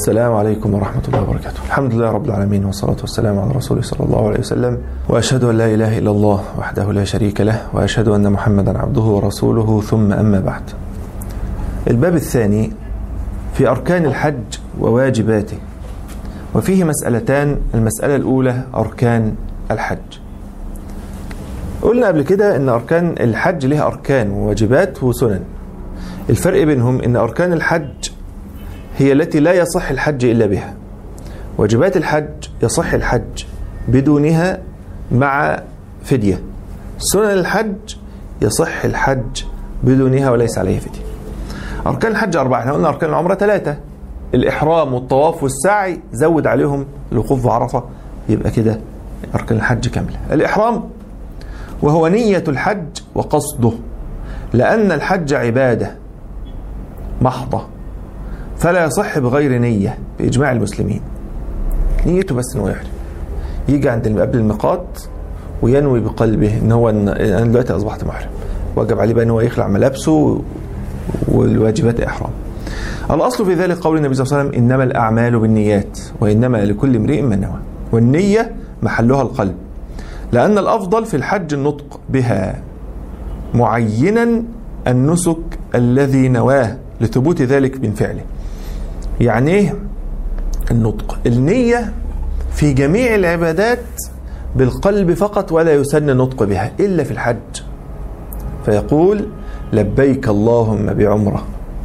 السلام عليكم ورحمة الله وبركاته الحمد لله رب العالمين والصلاة والسلام على رسوله صلى الله عليه وسلم وأشهد أن لا إله إلا الله وحده لا شريك له وأشهد أن محمدا عبده ورسوله ثم أما بعد الباب الثاني في أركان الحج وواجباته وفيه مسألتان المسألة الأولى أركان الحج قلنا قبل كده أن أركان الحج لها أركان وواجبات وسنن الفرق بينهم أن أركان الحج هي التي لا يصح الحج إلا بها واجبات الحج يصح الحج بدونها مع فدية سنن الحج يصح الحج بدونها وليس عليه فدية أركان الحج أربعة احنا قلنا أركان العمرة ثلاثة الإحرام والطواف والسعي زود عليهم الوقوف بعرفة يبقى كده أركان الحج كاملة الإحرام وهو نية الحج وقصده لأن الحج عبادة محضة فلا يصح بغير نية بإجماع المسلمين نيته بس انه يحرم يجي عند قبل الميقات وينوي بقلبه ان هو إن انا دلوقتي اصبحت محرم وجب عليه بقى ان هو يخلع ملابسه والواجبات احرام الاصل في ذلك قول النبي صلى الله عليه وسلم انما الاعمال بالنيات وانما لكل امرئ ما نوى والنيه محلها القلب لان الافضل في الحج النطق بها معينا النسك الذي نواه لثبوت ذلك من فعله يعني ايه النطق النية في جميع العبادات بالقلب فقط ولا يسن النطق بها إلا في الحج فيقول لبيك اللهم بعمرة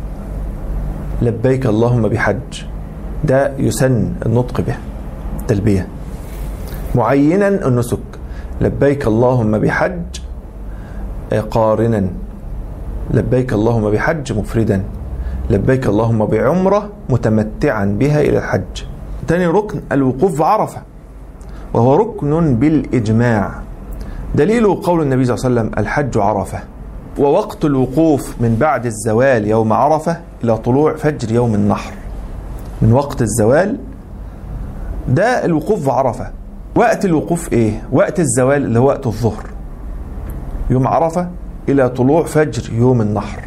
لبيك اللهم بحج ده يسن النطق به تلبية معينا النسك لبيك اللهم بحج قارنا لبيك اللهم بحج مفردا لبيك اللهم بعمرة متمتعا بها إلى الحج تاني ركن الوقوف بعرفة وهو ركن بالإجماع دليله قول النبي صلى الله عليه وسلم الحج عرفة ووقت الوقوف من بعد الزوال يوم عرفة إلى طلوع فجر يوم النحر من وقت الزوال ده الوقوف بعرفة وقت الوقوف ايه وقت الزوال اللي هو وقت الظهر يوم عرفة إلى طلوع فجر يوم النحر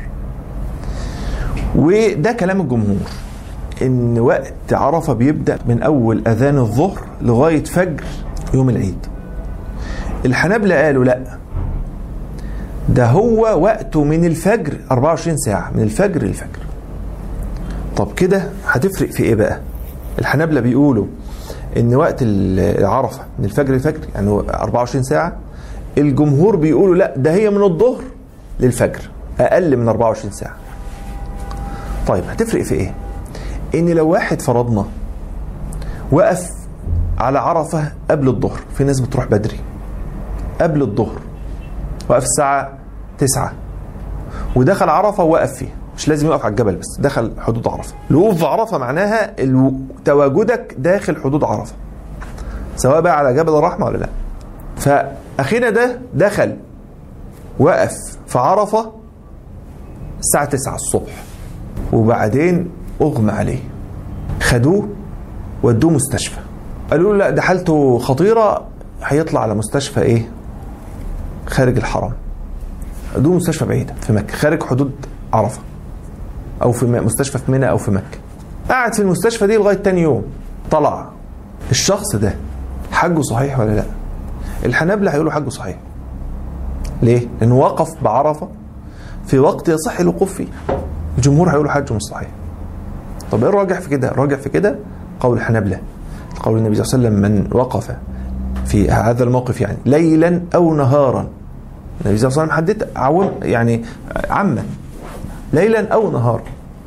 وده كلام الجمهور ان وقت عرفه بيبدا من اول اذان الظهر لغايه فجر يوم العيد الحنابلة قالوا لا ده هو وقته من الفجر 24 ساعة من الفجر للفجر طب كده هتفرق في ايه بقى الحنابلة بيقولوا ان وقت العرفة من الفجر للفجر يعني 24 ساعة الجمهور بيقولوا لا ده هي من الظهر للفجر اقل من 24 ساعة طيب هتفرق في ايه ان لو واحد فرضنا وقف على عرفة قبل الظهر في ناس بتروح بدري قبل الظهر وقف الساعة تسعة ودخل عرفة ووقف فيها مش لازم يقف على الجبل بس دخل حدود عرفة الوقوف في عرفة معناها الو... تواجدك داخل حدود عرفة سواء بقى على جبل الرحمة ولا لا فأخينا ده دخل وقف في عرفة الساعة 9 الصبح وبعدين اغمى عليه خدوه ودوه مستشفى قالوا له لا ده حالته خطيره هيطلع على مستشفى ايه خارج الحرم ودوه مستشفى بعيده في مكه خارج حدود عرفه او في مستشفى في منى او في مكه قعد في المستشفى دي لغايه تاني يوم طلع الشخص ده حجه صحيح ولا لا الحنابلة هيقولوا حجه صحيح ليه لانه وقف بعرفه في وقت يصح الوقوف فيه الجمهور هيقولوا حجه مش صحيح طب ايه الراجح في كده الراجح في كده قول الحنابلة قول النبي صلى الله عليه وسلم من وقف في هذا الموقف يعني ليلا او نهارا النبي صلى الله عليه وسلم حدد عوم يعني عما ليلا او نهارا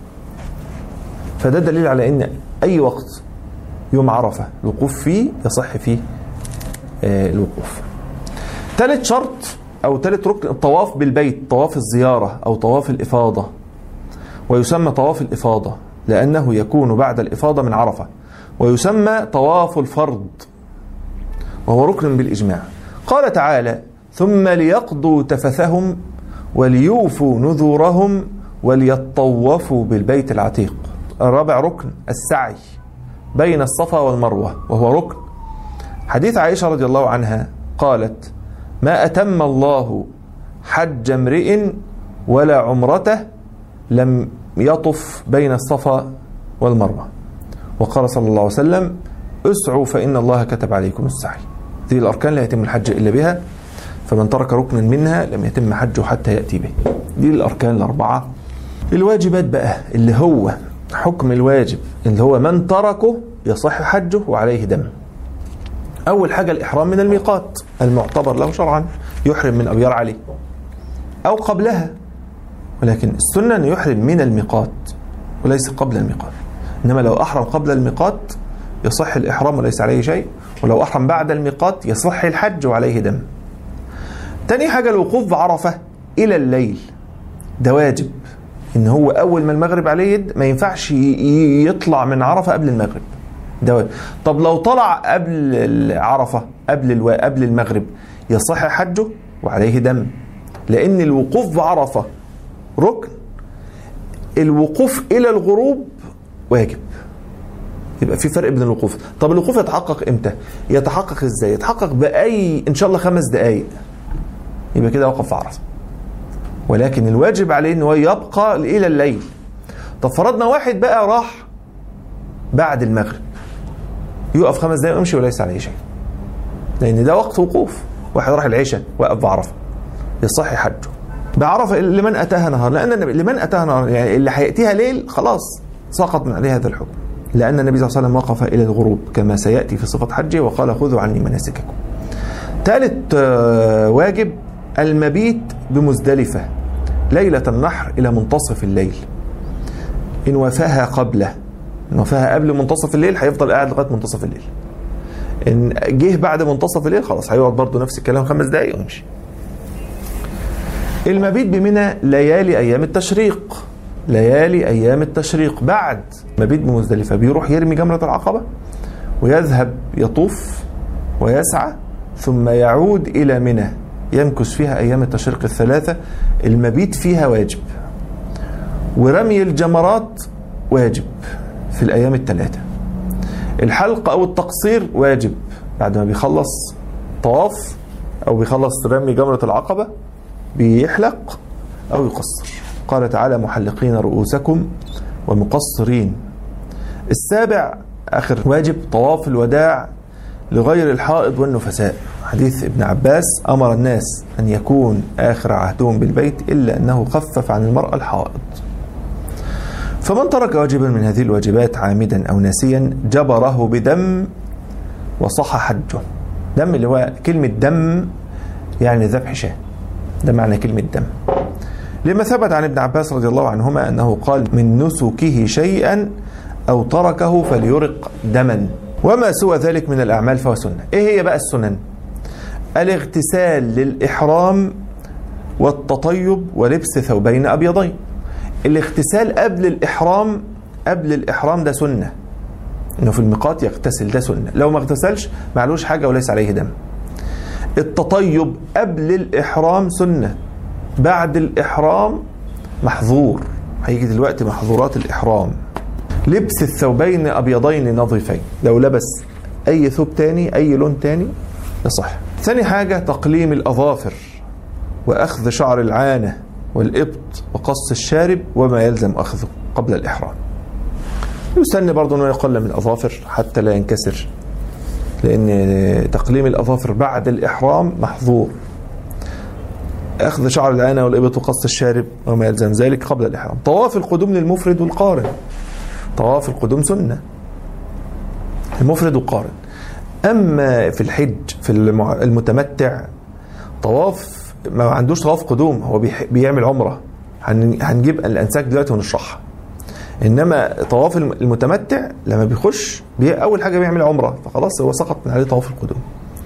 فده دليل على ان اي وقت يوم عرفه الوقوف فيه يصح فيه الوقوف ثالث شرط او ثالث ركن الطواف بالبيت طواف الزياره او طواف الافاضه ويسمى طواف الإفاضة لأنه يكون بعد الإفاضة من عرفة ويسمى طواف الفرض وهو ركن بالإجماع قال تعالى ثم ليقضوا تفثهم وليوفوا نذورهم وليطوفوا بالبيت العتيق الرابع ركن السعي بين الصفا والمروة وهو ركن حديث عائشة رضي الله عنها قالت ما أتم الله حج امرئ ولا عمرته لم يطف بين الصفا والمروة وقال صلى الله عليه وسلم اسعوا فإن الله كتب عليكم السعي دي الأركان لا يتم الحج إلا بها فمن ترك ركنا منها لم يتم حجه حتى يأتي به دي الأركان الأربعة الواجبات بقى اللي هو حكم الواجب اللي هو من تركه يصح حجه وعليه دم أول حاجة الإحرام من الميقات المعتبر له شرعا يحرم من أبيار عليه أو قبلها ولكن السنة أن يحرم من الميقات وليس قبل الميقات إنما لو أحرم قبل الميقات يصح الإحرام وليس عليه شيء ولو أحرم بعد الميقات يصح الحج وعليه دم تاني حاجة الوقوف بعرفة إلى الليل ده واجب إن هو أول ما المغرب عليه يد ما ينفعش يطلع من عرفة قبل المغرب ده واجب طب لو طلع قبل عرفة قبل الو... قبل المغرب يصح حجه وعليه دم لأن الوقوف بعرفة ركن الوقوف إلى الغروب واجب يبقى في فرق بين الوقوف طب الوقوف يتحقق امتى يتحقق ازاي يتحقق باي ان شاء الله خمس دقائق يبقى كده وقف في عرفه ولكن الواجب عليه ان هو يبقى الى الليل طب فرضنا واحد بقى راح بعد المغرب يقف خمس دقائق ويمشي وليس عليه شيء لان ده وقت وقوف واحد راح العشاء وقف بعرفه يصح حجه بعرفه لمن اتاها نهار لان النبي لمن اتاها نهار يعني اللي هياتيها ليل خلاص سقط من عليه هذا الحكم لأن النبي صلى الله عليه وسلم وقف إلى الغروب كما سيأتي في صفة حجه وقال خذوا عني مناسككم ثالث واجب المبيت بمزدلفة ليلة النحر إلى منتصف الليل إن وفاها قبله إن وفاها قبل منتصف الليل هيفضل قاعد لغاية منتصف الليل إن جه بعد منتصف الليل خلاص هيقعد برضه نفس الكلام خمس دقايق ويمشي المبيت بمنى ليالي أيام التشريق ليالي أيام التشريق بعد مبيت بمزدلفة بيروح يرمي جمرة العقبة ويذهب يطوف ويسعى ثم يعود إلى منى يمكث فيها أيام التشريق الثلاثة المبيت فيها واجب ورمي الجمرات واجب في الأيام الثلاثة الحلق أو التقصير واجب بعد ما بيخلص طواف أو بيخلص رمي جمرة العقبة بيحلق أو يقصر قال تعالى محلقين رؤوسكم ومقصرين السابع آخر واجب طواف الوداع لغير الحائض والنفساء حديث ابن عباس أمر الناس أن يكون آخر عهدهم بالبيت إلا أنه خفف عن المرأة الحائض فمن ترك واجبا من هذه الواجبات عامدا أو ناسيا جبره بدم وصح حجه دم اللي هو كلمة دم يعني ذبح شاه ده معنى كلمة دم لما ثبت عن ابن عباس رضي الله عنهما أنه قال من نسكه شيئا أو تركه فليرق دما وما سوى ذلك من الأعمال فهو سنة إيه هي بقى السنن الاغتسال للإحرام والتطيب ولبس ثوبين أبيضين الاغتسال قبل الإحرام قبل الإحرام ده سنة إنه في الميقات يغتسل ده سنة لو ما اغتسلش معلوش حاجة وليس عليه دم التطيب قبل الإحرام سنة بعد الإحرام محظور هيجي دلوقتي محظورات الإحرام لبس الثوبين أبيضين نظيفين لو لبس أي ثوب تاني أي لون تاني يصح ثاني حاجة تقليم الأظافر وأخذ شعر العانة والإبط وقص الشارب وما يلزم أخذه قبل الإحرام يستنى برضه أنه يقلم الأظافر حتى لا ينكسر لأن تقليم الأظافر بعد الإحرام محظور أخذ شعر العانة والإبط وقص الشارب وما يلزم ذلك قبل الإحرام طواف القدوم للمفرد والقارن طواف القدوم سنة المفرد والقارن أما في الحج في المتمتع طواف ما عندوش طواف قدوم هو بيعمل عمرة هنجيب الأنساك دلوقتي ونشرحها إنما طواف المتمتع لما بيخش بي أول حاجة بيعمل عمرة فخلاص هو سقط من عليه طواف القدوم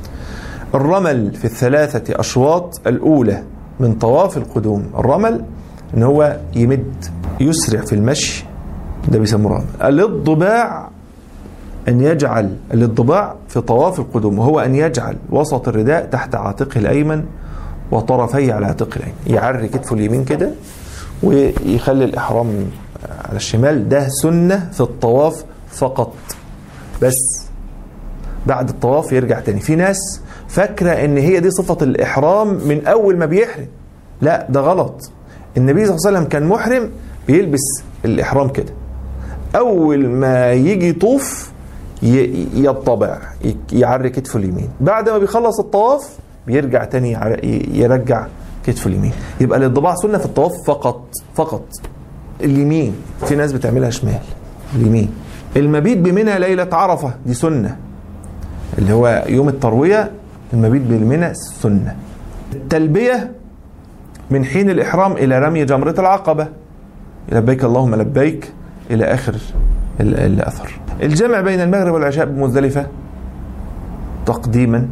الرمل في الثلاثة أشواط الأولى من طواف القدوم الرمل ان هو يمد يسرع في المشي ده بيسموه رمل الاضباع ان يجعل الاضباع في طواف القدوم وهو ان يجعل وسط الرداء تحت عاتقه الايمن وطرفيه على عاتقه الايمن يعري كتفه اليمين كده ويخلي الاحرام على الشمال ده سنه في الطواف فقط بس بعد الطواف يرجع تاني في ناس فاكرة ان هي دي صفة الاحرام من اول ما بيحرم لا ده غلط النبي صلى الله عليه وسلم كان محرم بيلبس الاحرام كده اول ما يجي يطوف ي- يطبع ي- يعري كتفه اليمين بعد ما بيخلص الطواف بيرجع تاني يعر- ي- يرجع كتفه اليمين يبقى الانطباع سنه في الطواف فقط فقط اليمين في ناس بتعملها شمال اليمين المبيت بمنى ليله عرفه دي سنه اللي هو يوم الترويه المبيت بمنى سنه التلبيه من حين الإحرام إلى رمي جمرة العقبة لبيك اللهم لبيك إلى آخر ال- الأثر الجمع بين المغرب والعشاء بمزدلفة تقديما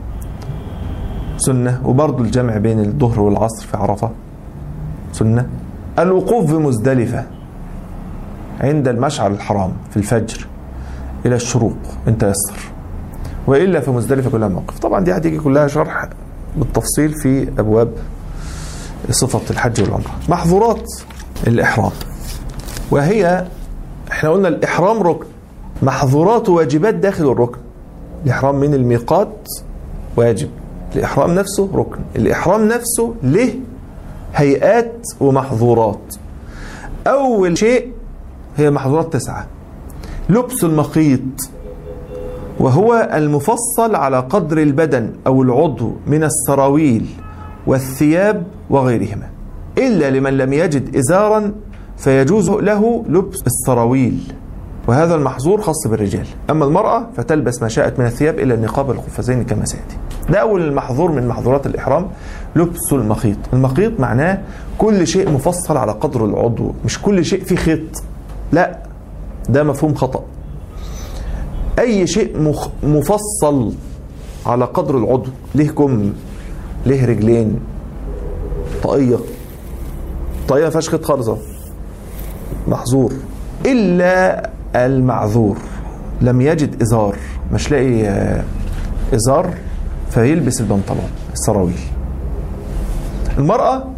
سنة وبرضو الجمع بين الظهر والعصر في عرفة سنة الوقوف بمزدلفة عند المشعر الحرام في الفجر إلى الشروق إن تيسر وإلا في مزدلفة كلها موقف طبعا دي هتيجي كلها شرح بالتفصيل في أبواب صفة الحج والعمرة محظورات الإحرام وهي احنا قلنا الإحرام ركن محظورات وواجبات داخل الركن الإحرام من الميقات واجب الإحرام نفسه ركن الإحرام نفسه له هيئات ومحظورات أول شيء هي محظورات تسعة لبس المخيط وهو المفصل على قدر البدن أو العضو من السراويل والثياب وغيرهما إلا لمن لم يجد إزارا فيجوز له لبس السراويل وهذا المحظور خاص بالرجال أما المرأة فتلبس ما شاءت من الثياب إلا النقاب والقفازين كما سيأتي ده أول المحظور من محظورات الإحرام لبس المخيط المخيط معناه كل شيء مفصل على قدر العضو مش كل شيء فيه خيط لا ده مفهوم خطأ أي شيء مخ مفصل على قدر العضو ليه كم ليه رجلين طاقية طاقية فيهاش خيط خالص أهو. محظور إلا المعذور لم يجد إزار مش لاقي آه، إزار فيلبس البنطلون السراويل المرأة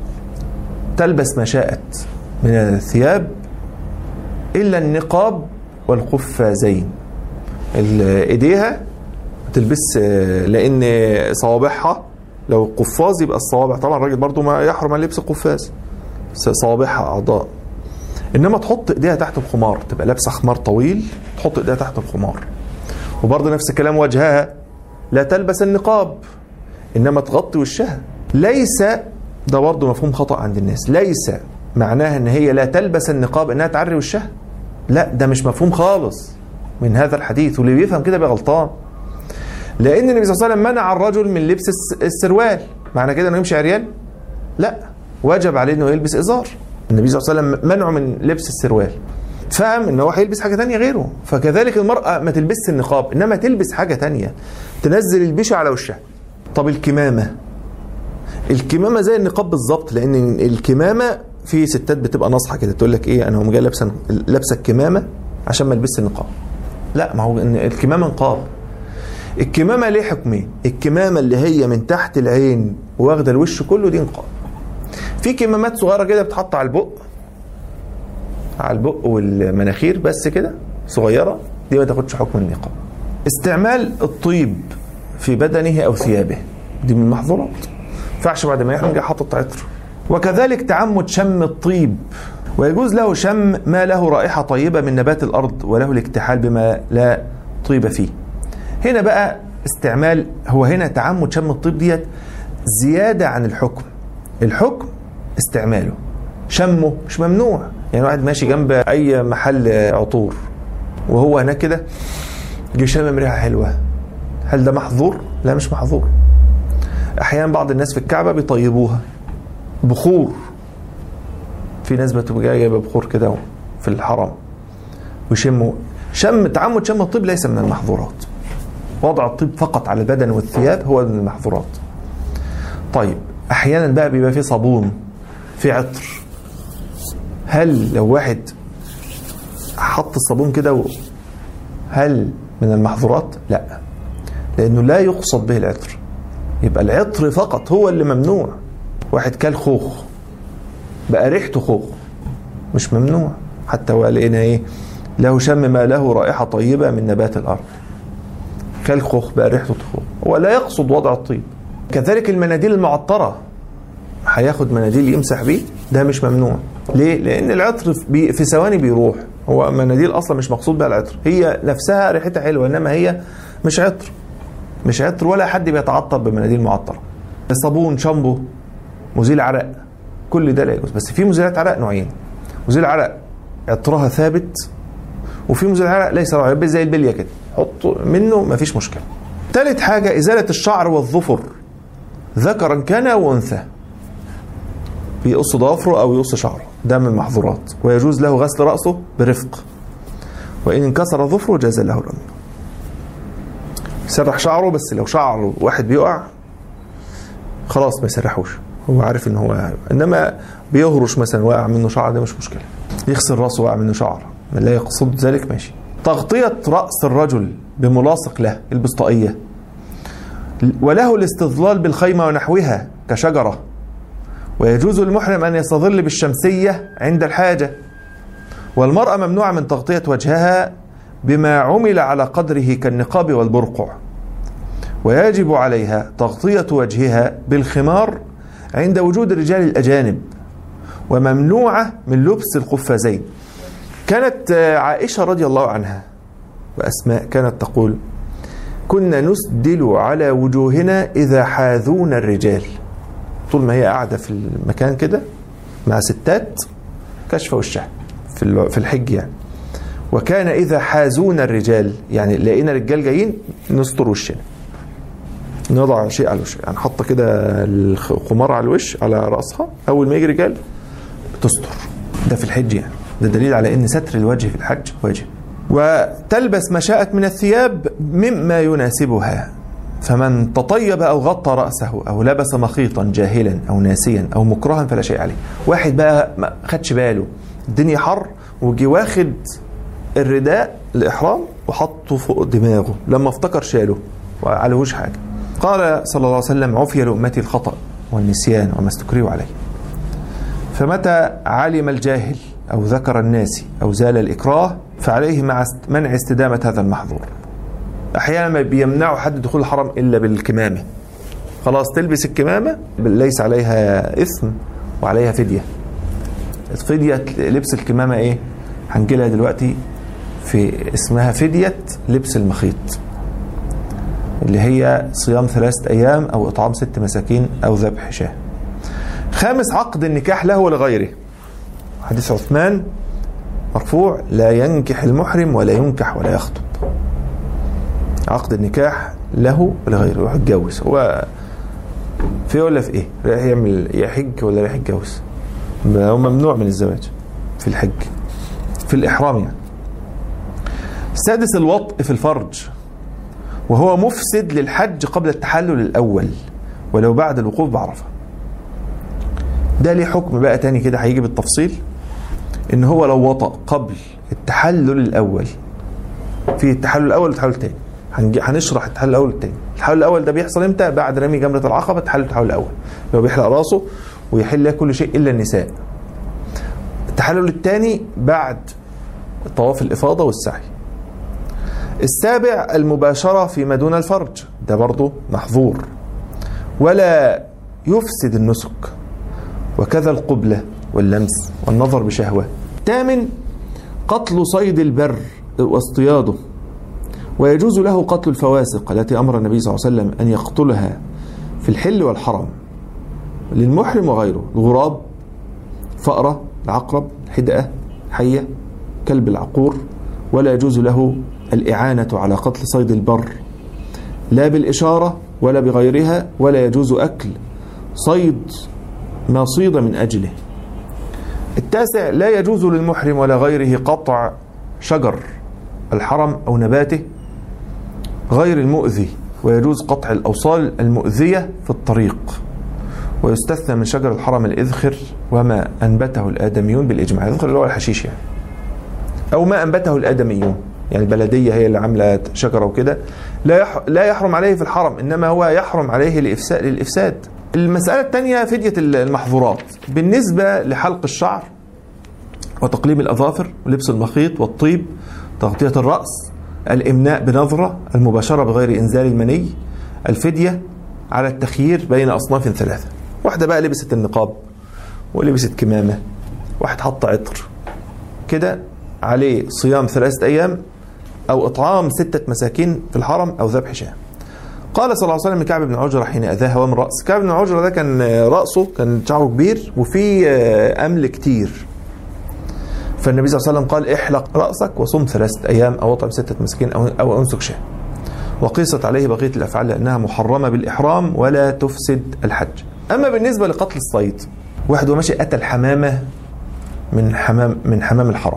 تلبس ما شاءت من الثياب إلا النقاب والقفازين ال- إيديها تلبس آه، لأن صوابعها لو قفاز يبقى الصوابع طبعا الراجل برضو ما يحرم عن لبس قفاز س- صوابعها أعضاء انما تحط ايديها تحت الخمار تبقى لابسه خمار طويل تحط ايديها تحت الخمار وبرضه نفس الكلام وجهها لا تلبس النقاب انما تغطي وشها ليس ده برضه مفهوم خطا عند الناس ليس معناها ان هي لا تلبس النقاب انها تعري وشها لا ده مش مفهوم خالص من هذا الحديث واللي بيفهم كده بيبقى غلطان لان النبي صلى الله عليه وسلم منع الرجل من لبس الس- السروال معنى كده انه يمشي عريان لا وجب عليه انه يلبس ازار النبي صلى الله عليه وسلم منعه من لبس السروال فهم ان هو هيلبس حاجه تانية غيره فكذلك المراه ما تلبسش النقاب انما تلبس حاجه تانية تنزل البيشه على وشها طب الكمامه الكمامه زي النقاب بالظبط لان الكمامه في ستات بتبقى ناصحه كده تقول لك ايه انا هم جايه لابسه لابسه الكمامه عشان ما البسش النقاب لا ما هو إن الكمامه نقاب الكمامه ليه حكمين الكمامه اللي هي من تحت العين واخده الوش كله دي نقاب في كمامات صغيره كده بتحط على البق على البق والمناخير بس كده صغيره دي ما تاخدش حكم النقاب استعمال الطيب في بدنه او ثيابه دي من المحظورات ما ينفعش بعد ما يحرم جاي حاطط عطر وكذلك تعمد شم الطيب ويجوز له شم ما له رائحه طيبه من نبات الارض وله الاكتحال بما لا طيب فيه هنا بقى استعمال هو هنا تعمد شم الطيب ديت زياده عن الحكم الحكم استعماله شمه مش ممنوع يعني واحد ماشي جنب اي محل عطور وهو هناك كده جه شامم ريحه حلوه هل ده محظور؟ لا مش محظور احيانا بعض الناس في الكعبه بيطيبوها بخور في ناس بتبقى جايه جايبه بخور كده في الحرم ويشموا شم تعمد شم الطيب ليس من المحظورات وضع الطيب فقط على البدن والثياب هو من المحظورات طيب احيانا بقى بيبقى في صابون في عطر هل لو واحد حط الصابون كده و- هل من المحظورات لا لانه لا يقصد به العطر يبقى العطر فقط هو اللي ممنوع واحد كل خوخ بقى ريحته خوخ مش ممنوع حتى ولقينا ايه له شم ما له رائحه طيبه من نبات الارض كل خوخ بقى ريحته خوخ هو لا يقصد وضع الطيب كذلك المناديل المعطره هياخد مناديل يمسح بيه ده مش ممنوع ليه لان العطر في- بي- في ثواني بيروح هو مناديل اصلا مش مقصود بها العطر هي نفسها ريحتها حلوه انما هي مش عطر مش عطر ولا حد بيتعطر بمناديل معطره صابون شامبو مزيل عرق كل ده لا يجوز بس في مزيلات عرق نوعين مزيل عرق عطرها ثابت وفي مزيل عرق ليس له عرق زي البليه كده حط منه مفيش مشكله ثالث حاجه ازاله الشعر والظفر ذكرا كان وانثى بيقص ضوافره او يقص شعره ده من المحظورات ويجوز له غسل راسه برفق وان انكسر ظفره جاز له الرمي يسرح شعره بس لو شعر واحد بيقع خلاص ما يسرحوش هو عارف ان هو انما بيهرش مثلا واقع منه شعر ده مش مشكله يغسل راسه واقع منه شعر من لا يقصد ذلك ماشي تغطية رأس الرجل بملاصق له يلبس طاقية وله الاستظلال بالخيمة ونحوها كشجرة ويجوز للمحرم أن يستظل بالشمسية عند الحاجة والمرأة ممنوعة من تغطية وجهها بما عمل على قدره كالنقاب والبرقع ويجب عليها تغطية وجهها بالخمار عند وجود الرجال الأجانب وممنوعة من لبس القفازين كانت عائشة رضي الله عنها وأسماء كانت تقول كنا نسدل على وجوهنا إذا حاذونا الرجال طول ما هي قاعدة في المكان كده مع ستات كشف وشها في في الحج يعني وكان إذا حازونا الرجال يعني لقينا رجال جايين نستر وشنا نضع شيء على الوش يعني حاطه كده الخمار على الوش على راسها اول ما يجي رجال تستر ده في الحج يعني ده دليل على ان ستر الوجه في الحج واجب وتلبس ما شاءت من الثياب مما يناسبها فمن تطيب او غطى راسه او لبس مخيطا جاهلا او ناسيا او مكرها فلا شيء عليه واحد بقى ما خدش باله الدنيا حر وجي واخد الرداء الاحرام وحطه فوق دماغه لما افتكر شاله وعليهوش حاجه قال صلى الله عليه وسلم عفي لأمتي الخطأ والنسيان وما استكرهوا عليه فمتى علم الجاهل أو ذكر الناس أو زال الإكراه فعليه مع منع استدامة هذا المحظور أحيانا ما بيمنعوا حد دخول الحرم إلا بالكمامة خلاص تلبس الكمامة ليس عليها إثم وعليها فدية فدية لبس الكمامة إيه هنجيلها دلوقتي في اسمها فدية لبس المخيط اللي هي صيام ثلاثة أيام أو إطعام ست مساكين أو ذبح شاه خامس عقد النكاح له ولغيره حديث عثمان مرفوع لا ينكح المحرم ولا ينكح ولا يخطب عقد النكاح له ولغيره يروح يتجوز هو في ولا في ايه؟ رايح يعمل يحج ولا رايح يتجوز؟ هو ممنوع من الزواج في الحج في الإحرام يعني السادس الوطء في الفرج وهو مفسد للحج قبل التحلل الأول ولو بعد الوقوف بعرفة ده ليه حكم بقى تاني كده هيجي بالتفصيل ان هو لو وطأ قبل التحلل الأول في التحلل الأول والتحلل الثاني هنشرح التحلل الأول والثاني التحلل الأول ده بيحصل امتى بعد رمي جمرة العقبة تحلل التحلل الأول لو بيحلق راسه ويحل كل شيء إلا النساء التحلل الثاني بعد طواف الإفاضة والسعي السابع المباشرة فيما دون الفرج ده برضه محظور ولا يفسد النسك وكذا القبلة واللمس والنظر بشهوة ثامن قتل صيد البر واصطياده ويجوز له قتل الفواسق التي أمر النبي صلى الله عليه وسلم أن يقتلها في الحل والحرم للمحرم وغيره الغراب فأرة العقرب الحدقة حية كلب العقور ولا يجوز له الإعانة على قتل صيد البر لا بالإشارة ولا بغيرها ولا يجوز أكل صيد ما صيد من أجله التاسع لا يجوز للمحرم ولا غيره قطع شجر الحرم أو نباته غير المؤذي ويجوز قطع الأوصال المؤذية في الطريق ويستثنى من شجر الحرم الإذخر وما أنبته الآدميون بالإجماع الإذخر اللي هو الحشيش يعني أو ما أنبته الآدميون يعني البلدية هي اللي عاملة شجرة وكده لا يح لا يحرم عليه في الحرم إنما هو يحرم عليه لإفساد للإفساد المسألة الثانية فدية المحظورات بالنسبة لحلق الشعر وتقليم الأظافر ولبس المخيط والطيب تغطية الرأس الإمناء بنظرة المباشرة بغير إنزال المني الفدية على التخيير بين أصناف ثلاثة واحدة بقى لبست النقاب ولبست كمامة واحد حط عطر كده عليه صيام ثلاثة أيام أو إطعام ستة مساكين في الحرم أو ذبح شاة قال صلى الله عليه وسلم لكعب بن عجرة حين أذاه هوام رأس كعب بن عجرة ده كان رأسه كان شعره كبير وفيه أمل كتير فالنبي صلى الله عليه وسلم قال احلق رأسك وصم ثلاثة أيام أو اطعم ستة مسكين أو, أو أنسك شاة وقيست عليه بقية الأفعال لأنها محرمة بالإحرام ولا تفسد الحج أما بالنسبة لقتل الصيد واحد وماشي أتى الحمامة من حمام من حمام الحرم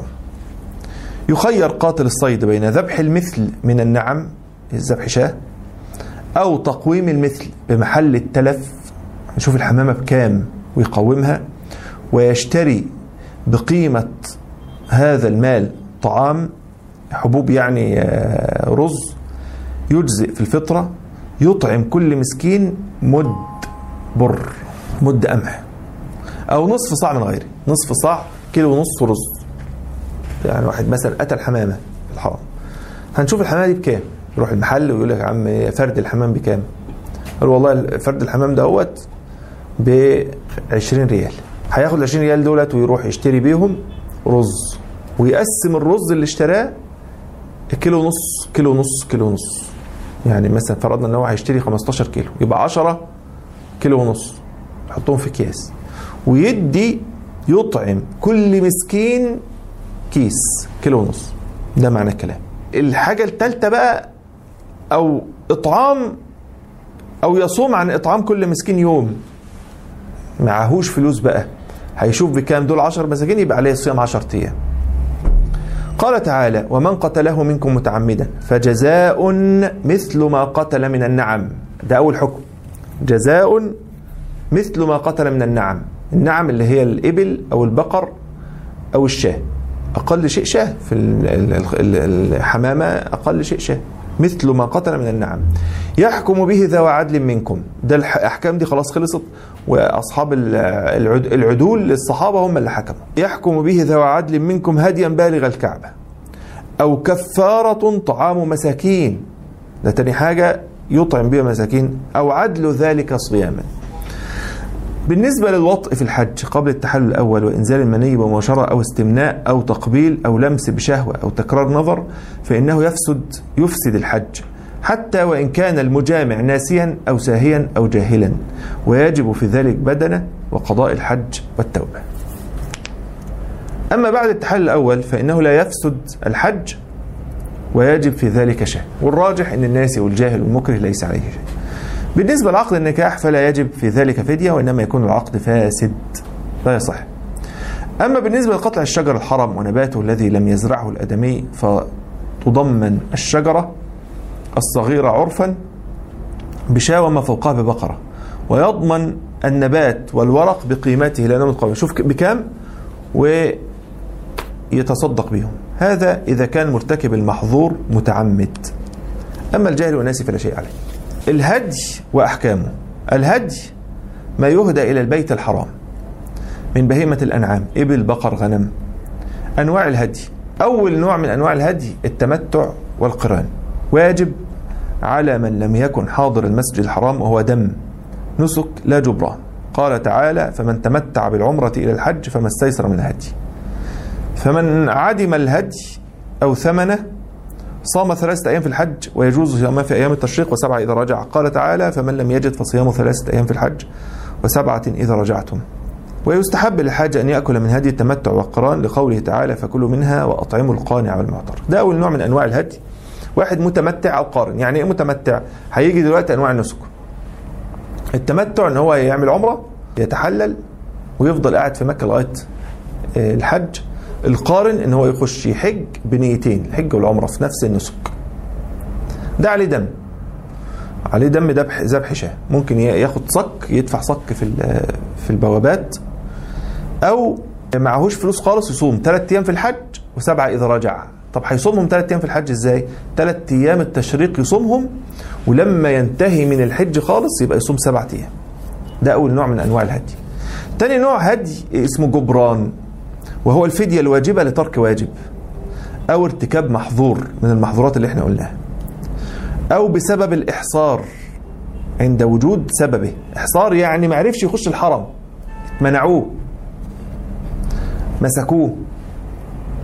يخير قاتل الصيد بين ذبح المثل من النعم ذبح شاه أو تقويم المثل بمحل التلف نشوف الحمامة بكام ويقومها ويشتري بقيمة هذا المال طعام حبوب يعني رز يجزئ في الفطرة يطعم كل مسكين مد بر مد قمح أو نصف صاع من غيره نصف صاع كيلو ونص رز يعني واحد مثلا أتى الحمامة في الحرم هنشوف الحمامة دي بكام يروح المحل ويقول لك يا عم فرد الحمام بكام قال والله فرد الحمام دوت ب 20 ريال هياخد ال 20 ريال دولت ويروح يشتري بيهم رز ويقسم الرز اللي اشتراه كيلو ونص كيلو ونص كيلو ونص يعني مثلا فرضنا ان هو هيشتري 15 كيلو يبقى 10 كيلو ونص يحطهم في اكياس ويدي يطعم كل مسكين كيس كيلو ونص ده معنى الكلام الحاجة الثالثة بقى أو إطعام أو يصوم عن إطعام كل مسكين يوم معهوش فلوس بقى هيشوف بكام دول 10 مساكين يبقى عليه صيام 10 أيام قال تعالى ومن قتله منكم متعمدا فجزاء مثل ما قتل من النعم ده أول حكم جزاء مثل ما قتل من النعم النعم اللي هي الإبل أو البقر أو الشاه أقل شيء شاه في الحمامة أقل شيء شاه مثل ما قتل من النعم يحكم به ذوى عدل منكم ده الأحكام دي خلاص خلصت وأصحاب العدول الصحابة هم اللي حكموا يحكم به ذوى عدل منكم هديا بالغ الكعبة أو كفارة طعام مساكين ده تاني حاجة يطعم بها مساكين أو عدل ذلك صياما بالنسبة للوطء في الحج قبل التحلل الأول وإنزال المني بمباشرة أو استمناء أو تقبيل أو لمس بشهوة أو تكرار نظر فإنه يفسد يفسد الحج حتى وإن كان المجامع ناسيا أو ساهيا أو جاهلا ويجب في ذلك بدنه وقضاء الحج والتوبة أما بعد التحلل الأول فإنه لا يفسد الحج ويجب في ذلك شيء والراجح أن الناسي والجاهل والمكره ليس عليه شيء بالنسبة لعقد النكاح فلا يجب في ذلك فدية وإنما يكون العقد فاسد لا يصح أما بالنسبة لقطع الشجر الحرم ونباته الذي لم يزرعه الأدمي فتضمن الشجرة الصغيرة عرفا بشاة وما فوقها ببقرة ويضمن النبات والورق بقيمته لأنه متقوم شوف بكام ويتصدق بهم هذا إذا كان مرتكب المحظور متعمد أما الجاهل والناسي فلا شيء عليه الهدي وأحكامه الهدي ما يهدى إلى البيت الحرام من بهيمة الأنعام إبل بقر غنم أنواع الهدي أول نوع من أنواع الهدي التمتع والقران واجب على من لم يكن حاضر المسجد الحرام وهو دم نسك لا جبران قال تعالى فمن تمتع بالعمرة إلى الحج فما استيسر من الهدي فمن عدم الهدي أو ثمنه صام ثلاثة أيام في الحج ويجوز صيامه في أيام التشريق وسبعة إذا رجع قال تعالى فمن لم يجد فصيام ثلاثة أيام في الحج وسبعة إذا رجعتم ويستحب للحاج أن يأكل من هدي التمتع والقران لقوله تعالى فكلوا منها وأطعموا القانع والمعتر ده أول نوع من أنواع الهدي واحد متمتع أو قارن يعني إيه متمتع هيجي دلوقتي أنواع النسك التمتع ان هو يعمل عمره يتحلل ويفضل قاعد في مكه لغايه الحج القارن ان هو يخش يحج بنيتين الحج والعمره في نفس النسك ده عليه دم عليه دم ذبح ذبح شاه ممكن ياخد صك يدفع صك في في البوابات او معهوش فلوس خالص يصوم ثلاث ايام في الحج وسبعه اذا رجع طب هيصومهم ثلاث ايام في الحج ازاي؟ ثلاث ايام التشريق يصومهم ولما ينتهي من الحج خالص يبقى يصوم سبعة ايام. ده اول نوع من انواع الهدي. تاني نوع هدي اسمه جبران وهو الفدية الواجبة لترك واجب او ارتكاب محظور من المحظورات اللي احنا قلناها. او بسبب الاحصار عند وجود سببه، احصار يعني ما عرفش يخش الحرم منعوه مسكوه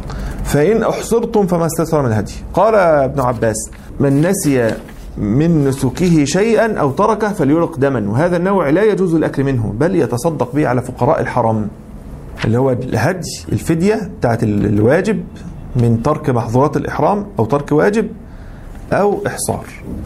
فإن أحصرتم فما استيسر من الهدي قال ابن عباس من نسي من نسكه شيئا أو تركه فليلق دما وهذا النوع لا يجوز الأكل منه بل يتصدق به على فقراء الحرم اللي هو الهدي الفدية بتاعت الواجب من ترك محظورات الإحرام أو ترك واجب أو إحصار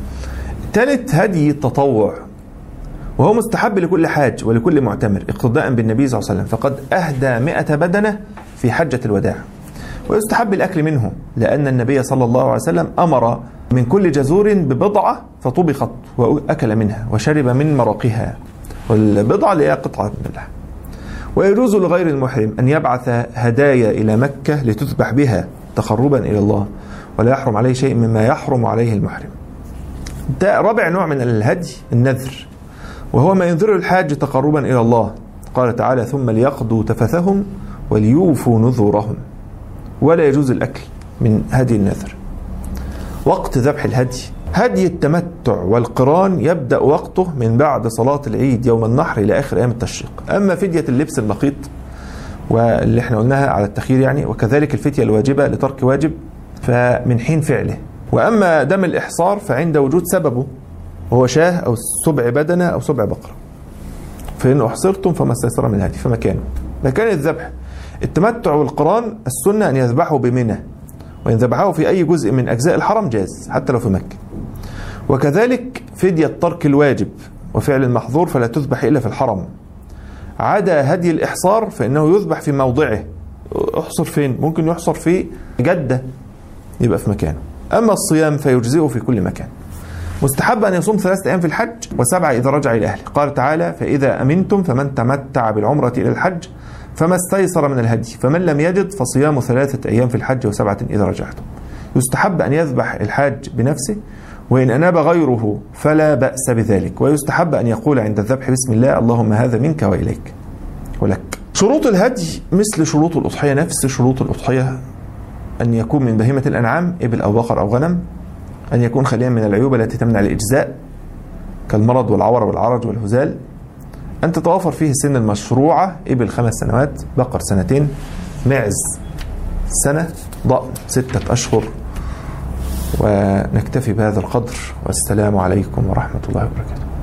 ثالث هدي التطوع وهو مستحب لكل حاج ولكل معتمر اقتداء بالنبي صلى الله عليه وسلم فقد أهدى مئة بدنة في حجة الوداع ويستحب الأكل منه لأن النبي صلى الله عليه وسلم أمر من كل جزور ببضعة فطبخت وأكل منها وشرب من مرقها والبضعة اللي هي قطعة من اللحم ويجوز لغير المحرم أن يبعث هدايا إلى مكة لتذبح بها تقربا إلى الله ولا يحرم عليه شيء مما يحرم عليه المحرم ده رابع نوع من الهدي النذر وهو ما ينذر الحاج تقربا إلى الله قال تعالى ثم ليقضوا تفثهم وليوفوا نذورهم ولا يجوز الأكل من هدي النذر وقت ذبح الهدي هدي التمتع والقران يبدأ وقته من بعد صلاة العيد يوم النحر إلى آخر أيام التشريق أما فدية اللبس المخيط واللي احنا قلناها على التخيير يعني وكذلك الفتية الواجبة لترك واجب فمن حين فعله وأما دم الإحصار فعند وجود سببه وهو شاه أو سبع بدنة أو سبع بقرة فإن أحصرتم فما استيسر من الهدي فمكانه مكان الذبح التمتع والقران السنة أن يذبحوا بمنى وإن ذبحه في أي جزء من أجزاء الحرم جاز حتى لو في مكة وكذلك فدية ترك الواجب وفعل المحظور فلا تذبح إلا في الحرم عدا هدي الإحصار فإنه يذبح في موضعه احصر فين ممكن يحصر في جدة يبقى في مكانه أما الصيام فيجزئه في كل مكان مستحب أن يصوم ثلاثة أيام في الحج وسبعة إذا رجع إلى أهله قال تعالى فإذا أمنتم فمن تمتع بالعمرة إلى الحج فما استيسر من الهدي فمن لم يجد فصيام ثلاثة أيام في الحج وسبعة إذا رجعتم يستحب أن يذبح الحاج بنفسه وإن أناب غيره فلا بأس بذلك ويستحب أن يقول عند الذبح بسم الله اللهم هذا منك وإليك ولك شروط الهدي مثل شروط الأضحية نفس شروط الأضحية أن يكون من بهيمة الأنعام إبل أو بقر أو غنم أن يكون خاليا من العيوب التي تمنع الإجزاء كالمرض والعور والعرج والهزال أن تتوافر فيه السن المشروعة إبل خمس سنوات بقر سنتين معز سنة ضأن ستة أشهر ونكتفي بهذا القدر والسلام عليكم ورحمة الله وبركاته